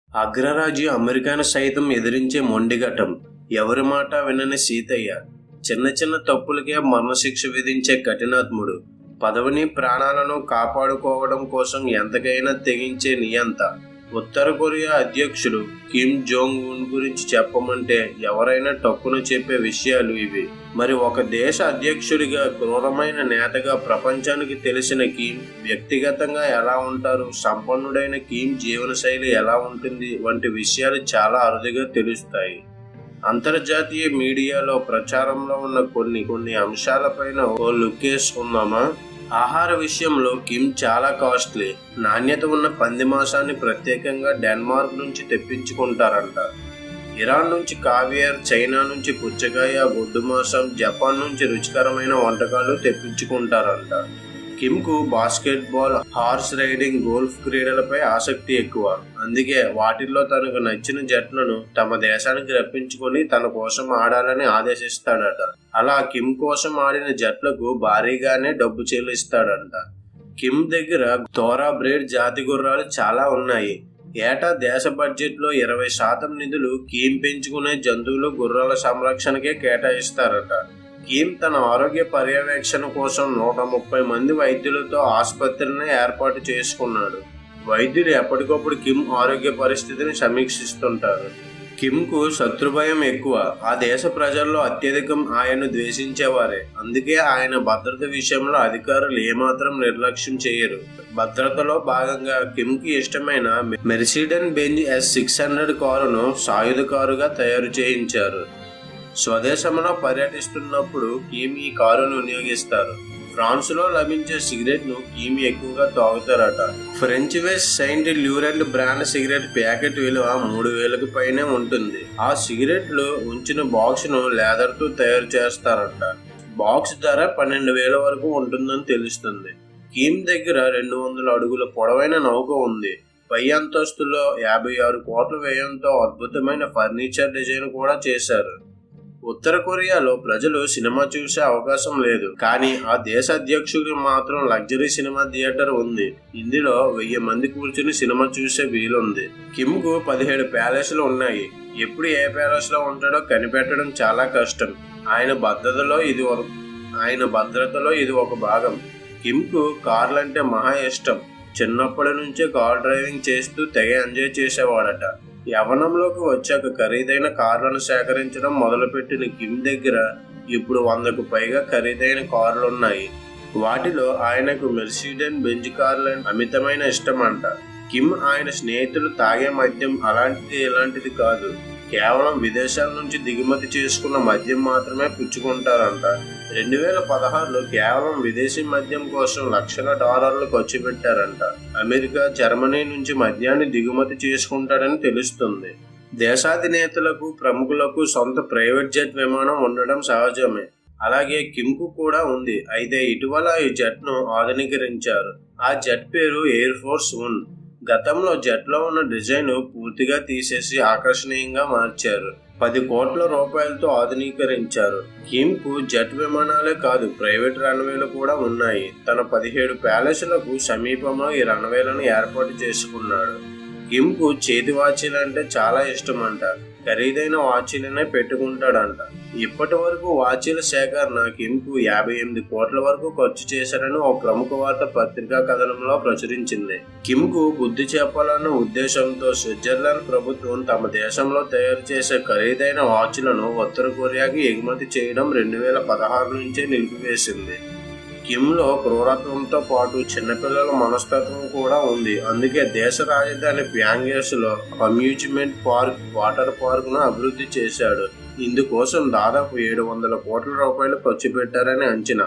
అగ్రరాజ్య అమెరికాను సైతం ఎదిరించే మొండిఘటం ఎవరి మాట వినని సీతయ్య చిన్న చిన్న తప్పులకే మరణశిక్ష విధించే కఠినాత్ముడు పదవిని ప్రాణాలను కాపాడుకోవడం కోసం ఎంతకైనా తెగించే నియంత ఉత్తర కొరియా అధ్యక్షుడు కిమ్ జోంగ్ ఉన్ గురించి చెప్పమంటే ఎవరైనా టక్కున చెప్పే విషయాలు ఇవి మరి ఒక దేశ అధ్యక్షుడిగా క్రూరమైన నేతగా ప్రపంచానికి తెలిసిన కిమ్ వ్యక్తిగతంగా ఎలా ఉంటారు సంపన్నుడైన కిమ్ జీవనశైలి ఎలా ఉంటుంది వంటి విషయాలు చాలా అరుదుగా తెలుస్తాయి అంతర్జాతీయ మీడియాలో ప్రచారంలో ఉన్న కొన్ని కొన్ని అంశాలపైన ఓ లుక్కేసుకుందామా ఆహార విషయంలో కిమ్ చాలా కాస్ట్లీ నాణ్యత ఉన్న పంది మాంసాన్ని ప్రత్యేకంగా డెన్మార్క్ నుంచి తెప్పించుకుంటారంట ఇరాన్ నుంచి కావియర్ చైనా నుంచి పుచ్చకాయ గొడ్డు మాంసం జపాన్ నుంచి రుచికరమైన వంటకాలు తెప్పించుకుంటారంట కిమ్కు బాస్కెట్బాల్ హార్స్ రైడింగ్ గోల్ఫ్ క్రీడలపై ఆసక్తి ఎక్కువ అందుకే వాటిల్లో తనకు నచ్చిన జట్లను తమ దేశానికి రప్పించుకొని తన కోసం ఆడాలని ఆదేశిస్తాడట అలా కిమ్ కోసం ఆడిన జట్లకు భారీగానే డబ్బు చెల్లిస్తాడంట కిమ్ దగ్గర తోరా బ్రేడ్ జాతి గుర్రాలు చాలా ఉన్నాయి ఏటా దేశ బడ్జెట్ లో ఇరవై శాతం నిధులు కీమ్ పెంచుకునే జంతువులు గుర్రాల సంరక్షణకే కేటాయిస్తారట కీమ్ తన ఆరోగ్య పర్యవేక్షణ కోసం నూట ముప్పై మంది వైద్యులతో ఆసుపత్రిని ఏర్పాటు చేసుకున్నాడు వైద్యులు ఎప్పటికప్పుడు కిమ్ ఆరోగ్య పరిస్థితిని సమీక్షిస్తుంటారు కిమ్కు శత్రుభయం ఎక్కువ ఆ దేశ ప్రజల్లో అత్యధికం ఆయన ద్వేషించేవారే అందుకే ఆయన భద్రత విషయంలో అధికారులు ఏమాత్రం నిర్లక్ష్యం చేయరు భద్రతలో భాగంగా కిమ్కి ఇష్టమైన Mercedes Benz S six hundred కారును సాయుధ కారుగా తయారు చేయించారు స్వదేశంలో పర్యటిస్తున్నప్పుడు కీమ్ ఈ కారును వినియోగిస్తారు ఫ్రాన్స్ లో లభించే సిగరెట్ ను కీమి ఎక్కువగా తాగుతారట French Yves Saint Laurent brand cigarette packet విలువ మూడు వేలకు పైనే ఉంటుంది ఆ సిగరెట్ లో ఉంచిన బాక్స్ ను లెదర్ తో తయారు చేస్తారట బాక్స్ ధర పన్నెండు వేల వరకు ఉంటుందని తెలుస్తుంది కీమ్ దగ్గర రెండు వందల అడుగుల పొడవైన నౌక ఉంది పై అంతస్తులో యాభై ఆరు కోట్ల వ్యయంతో అద్భుతమైన ఫర్నిచర్ డిజైన్ కూడా చేశారు ఉత్తర కొరియాలో ప్రజలు సినిమా చూసే అవకాశం లేదు కానీ ఆ దేశ అధ్యక్షుడికి మాత్రం లగ్జరీ సినిమా థియేటర్ ఉంది ఇందులో వెయ్యి మంది కూర్చుని సినిమా చూసే వీలుంది కిమ్ కు పదిహేడు ప్యాలెస్లు ఉన్నాయి ఎప్పుడు ఏ ప్యాలెస్ లో ఉంటాడో కనిపెట్టడం చాలా కష్టం ఆయన భద్రతలో ఇది ఒక ఆయన భద్రతలో ఇది ఒక భాగం కిమ్ కు కార్లంటే మహా ఇష్టం చిన్నప్పటి నుంచే కార్ డ్రైవింగ్ చేస్తూ తెగ ఎంజాయ్ చేసేవాడట యవనంలోకి వచ్చాక ఖరీదైన కార్లను సేకరించడం మొదలుపెట్టిన కిమ్ దగ్గర ఇప్పుడు వందకు పైగా ఖరీదైన కార్లున్నాయి వాటిలో ఆయనకు మెర్సిడెన్ బెంజ్ కార్లు అమితమైన ఇష్టం అంట కిమ్ ఆయన స్నేహితులు తాగే మద్యం అలాంటిది ఇలాంటిది కాదు కేవలం విదేశాల నుంచి దిగుమతి చేసుకున్న మద్యం మాత్రమే పుచ్చుకుంటారంట రెండు వేల పదహారులో కేవలం విదేశీ మద్యం కోసం లక్షల డాలర్లు ఖర్చు పెట్టారంట అమెరికా జర్మనీ నుంచి మద్యాన్ని దిగుమతి చేసుకుంటాడని తెలుస్తుంది దేశాధినేతలకు ప్రముఖులకు సొంత ప్రైవేట్ జెట్ విమానం ఉండడం సహజమే అలాగే కిమ్కు కూడా ఉంది అయితే ఇటీవల ఈ జెట్ను ఆధునీకరించారు ఆ జెట్ పేరు ఎయిర్ ఫోర్స్ వన్ గతంలో జెట్లో ఉన్న డిజైన్ పూర్తిగా తీసేసి ఆకర్షణీయంగా మార్చారు పది కోట్ల రూపాయలతో ఆధునీకరించారు కిమ్ కు జెట్ విమానాలే కాదు ప్రైవేట్ రన్వేలు కూడా ఉన్నాయి తన పదిహేడు ప్యాలెస్లకు సమీపంలో ఈ రన్వేలను ఏర్పాటు చేసుకున్నాడు కిమ్ కు చేతి వాచీలంటే చాలా ఇష్టం అంట ఖరీదైన వాచీలనే పెట్టుకుంటాడంట ఇప్పటి వరకు వాచీల సేకరణ కిమ్ కు యాభై ఎనిమిది కోట్ల వరకు ఖర్చు చేశారని ఓ ప్రముఖ వార్త పత్రికా కథనంలో ప్రచురించింది కిమ్ కు బుద్ధి చెప్పాలన్న ఉద్దేశంతో స్విట్జర్లాండ్ ప్రభుత్వం తమ దేశంలో తయారు చేసే ఖరీదైన వాచ్లను ఉత్తర కొరియాకి ఎగుమతి చేయడం రెండు వేల పదహారు నుంచే నిలిపివేసింది కిమ్ లో క్రూరత్వంతో పాటు చిన్నపిల్లల మనస్తత్వం కూడా ఉంది అందుకే దేశ రాజధాని ప్యాంగేస్ లో అమ్యూజ్మెంట్ పార్క్ వాటర్ పార్క్ ను అభివృద్ధి చేశాడు ఇందుకోసం దాదాపు ఏడు వందల కోట్ల రూపాయలు ఖర్చు పెట్టారని అంచనా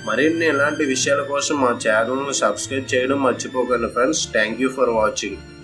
మరిన్ని ఇలాంటి విషయాల కోసం మా ఛానల్ను సబ్స్క్రైబ్ చేయడం మర్చిపోకండి friends thank you for watching